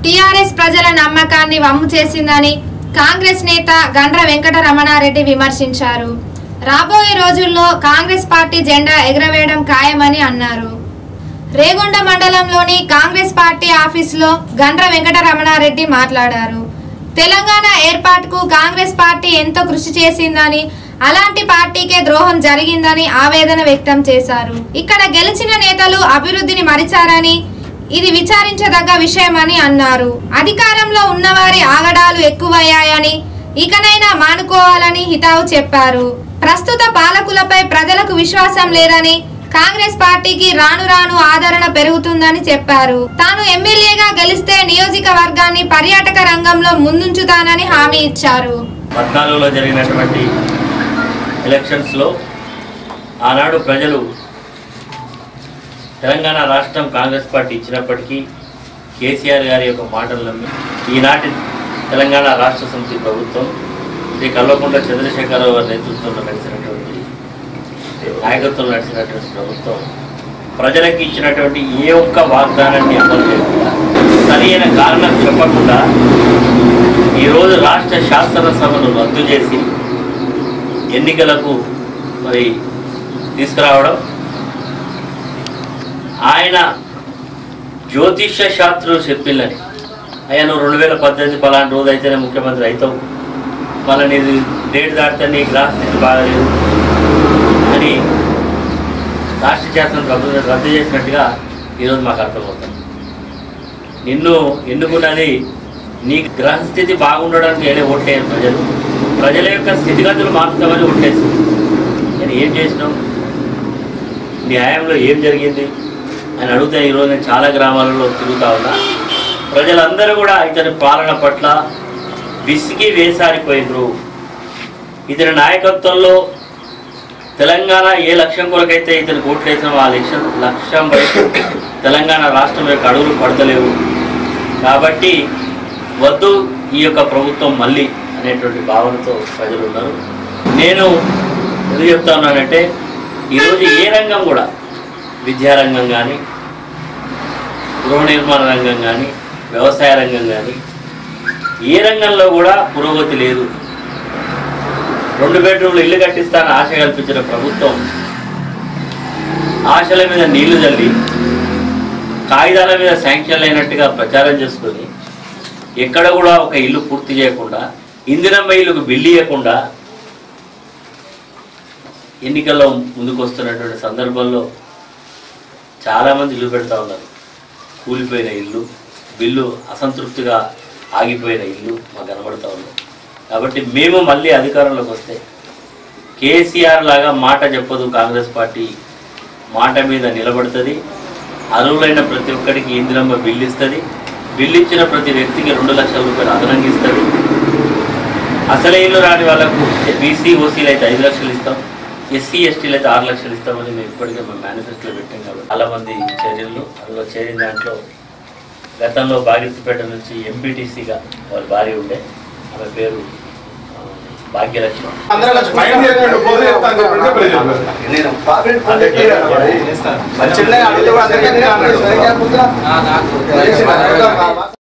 TRS ప్రజల నమ్మకాన్ని వమ్ము చేసిందని కాంగ్రెస్ నేత గండ్ర వెంకట రమణారెడ్డి విమర్శించారు రాబోయే రోజుల్లో కాంగ్రెస్ పార్టీ జెండా ఎగరవేయడం ఖాయమని అన్నారు రేగొండ మండలంలోని కాంగ్రెస్ పార్టీ ఆఫీసులో గండ్ర వెంకట రమణారెడ్డి మాట్లాడారు తెలంగాణ ఏర్పాటుకు కాంగ్రెస్ పార్టీ ఎంతో కృషి చేసిందని అలాంటి పార్టీకే ద్రోహం జరిగిందని ఆవేదన వ్యక్తం చేశారు ఇక్కడ గెలిచిన నేతలు అభివృద్ధిని మరిచారని ఇది విచారించదగ్గ విషయమని అన్నారు అధికారంలో ఉన్నవారి ఆగడాలు ఎక్కువయ్యాయని ఇకనైనా మానుకోవాలని హితావు చెప్పారు ప్రస్తుత పాలకులపై ప్రజలకు విశ్వాసం లేదని కాంగ్రెస్ పార్టీకి రాను రాను ఆదరణ పెరుగుతుందని చెప్పారు తాను ఎమ్మెల్యేగా గెలిస్తే నియోజకవర్గాన్ని పర్యాటక రంగంలో ముందుంచుతానని హామీ ఇచ్చారు పద్నాలుగులో జరిగినటువంటి ఎలక్షన్స్లో ఆనాడు ప్రజలు తెలంగాణ రాష్ట్రం కాంగ్రెస్ పార్టీ ఇచ్చినప్పటికీ కేసీఆర్ గారి యొక్క మాటలు నమ్మి ఈనాటి తెలంగాణ రాష్ట్ర సమితి ప్రభుత్వం శ్రీ కల్వకుంట్ల చంద్రశేఖరరావు గారి నేతృత్వంలో నడిచినటువంటి నాయకత్వంలో నడిచినటువంటి ప్రభుత్వం ప్రజలకు ఇచ్చినటువంటి ఏ ఒక్క వాగ్దానాన్ని అమలు చేయకుండా సరైన కారణం చెప్పకుండా ఈరోజు రాష్ట్ర శాసనసభను రద్దు చేసి ఎన్నికలకు మరి తీసుకురావడం ఆయన జ్యోతిష్య శాస్త్రులు చెప్పిల్లని అయ్యా నువ్వు రెండు వేల పద్దెనిమిది పలాంటి రోజు అయితేనే ముఖ్యమంత్రి అవుతావు మళ్ళీ నీది డేట్ దాటితే నీ గ్రహస్థితి బాగలేదు అని రాష్ట్ర శాసనం రద్దు రద్దు చేసినట్టుగా ఈరోజు మాకు అర్థమవుతుంది నిన్ను ఎన్నుకున్నది నీ గ్రహస్థితి బాగుండడానికి ఏడే ఓట్లేరు ప్రజలు ప్రజల యొక్క స్థితిగతులు మార్చుతామని ఓట్లేసి నేను ఏం చేసినావు నీ న్యాయంలో ఏం జరిగింది అని అడిగితే ఈరోజు నేను చాలా గ్రామాలలో తిరుగుతా ఉన్నా ప్రజలందరూ కూడా ఇతని పాలన పట్ల విసిగి వేసారిపోయినరు ఇతని నాయకత్వంలో తెలంగాణ ఏ లక్ష్యం కొరకైతే ఇతను ఓట్లేసిన ఆ లక్ష్యం లక్ష్యం వైపు తెలంగాణ రాష్ట్రం యొక్క అడుగులు పడతలేవు కాబట్టి వద్దు ఈ యొక్క ప్రభుత్వం మళ్ళీ అనేటువంటి భావనతో ప్రజలు ఉన్నారు నేను ఎందుకు చెప్తా ఉన్నానంటే ఈరోజు ఏ రంగం కూడా విద్యారంగం కానీ గృహ నిర్మాణ రంగం కానీ వ్యవసాయ రంగం కానీ ఏ రంగంలో కూడా పురోగతి లేదు రెండు బెడ్రూమ్లు ఇల్లు కట్టిస్తానని ఆశ కల్పించిన ప్రభుత్వం ఆశల మీద నీళ్లు చల్లి కాగితాల మీద శాంక్షన్ అయినట్టుగా ప్రచారం చేసుకొని ఎక్కడ కూడా ఒక ఇల్లు పూర్తి చేయకుండా ఇందిరమ్మ ఇల్లుకు బిల్లు ఇవ్వకుండా ఎన్నికల్లో ముందుకు వస్తున్నటువంటి సందర్భంలో చాలామంది ఇల్లు పెడతా ఉన్నారు కూలిపోయిన ఇల్లు బిల్లు అసంతృప్తిగా ఆగిపోయిన ఇల్లు మాకు కనబడతా ఉంది కాబట్టి మేము మళ్ళీ అధికారంలోకి వస్తే కేసీఆర్ లాగా మాట చెప్పదు కాంగ్రెస్ పార్టీ మాట మీద నిలబడుతుంది అర్హులైన ప్రతి ఒక్కరికి ఇందిరమ్మ బిల్లు ఇస్తుంది బిల్లు ఇచ్చిన ప్రతి వ్యక్తికి రెండు లక్షల రూపాయలు అదనంగా ఇస్తుంది అసలే ఇల్లు రాని వాళ్ళకు బీసీ ఓసీలు అయితే ఐదు లక్షలు ఇస్తాం ఎస్సీ ఎస్టీలు అయితే ఆరు లక్షలు ఇస్తామని మేము ఇప్పటికే మేము మేనిఫెస్టోలో పెట్టాం కాబట్టి చాలా మంది చర్యలు అందులో చేరిన దాంట్లో గతంలో బాగిరిపేట నుంచి ఎంపీటీసీగా వాళ్ళ భార్య ఉండే ఆమె పేరు ఆ, భాగ్యలక్ష్మి అందరూ కలిసి మైండ్ చెప్పండి, పోతే చెప్తాను చెప్పండి, చెప్పండి, చెప్పండి. నేను పాపేట్ ఫోన్ చేస్తే మరి చిన్నగా అడిగితే కూడా అందరికీ నేను అన్నాడు. నాకు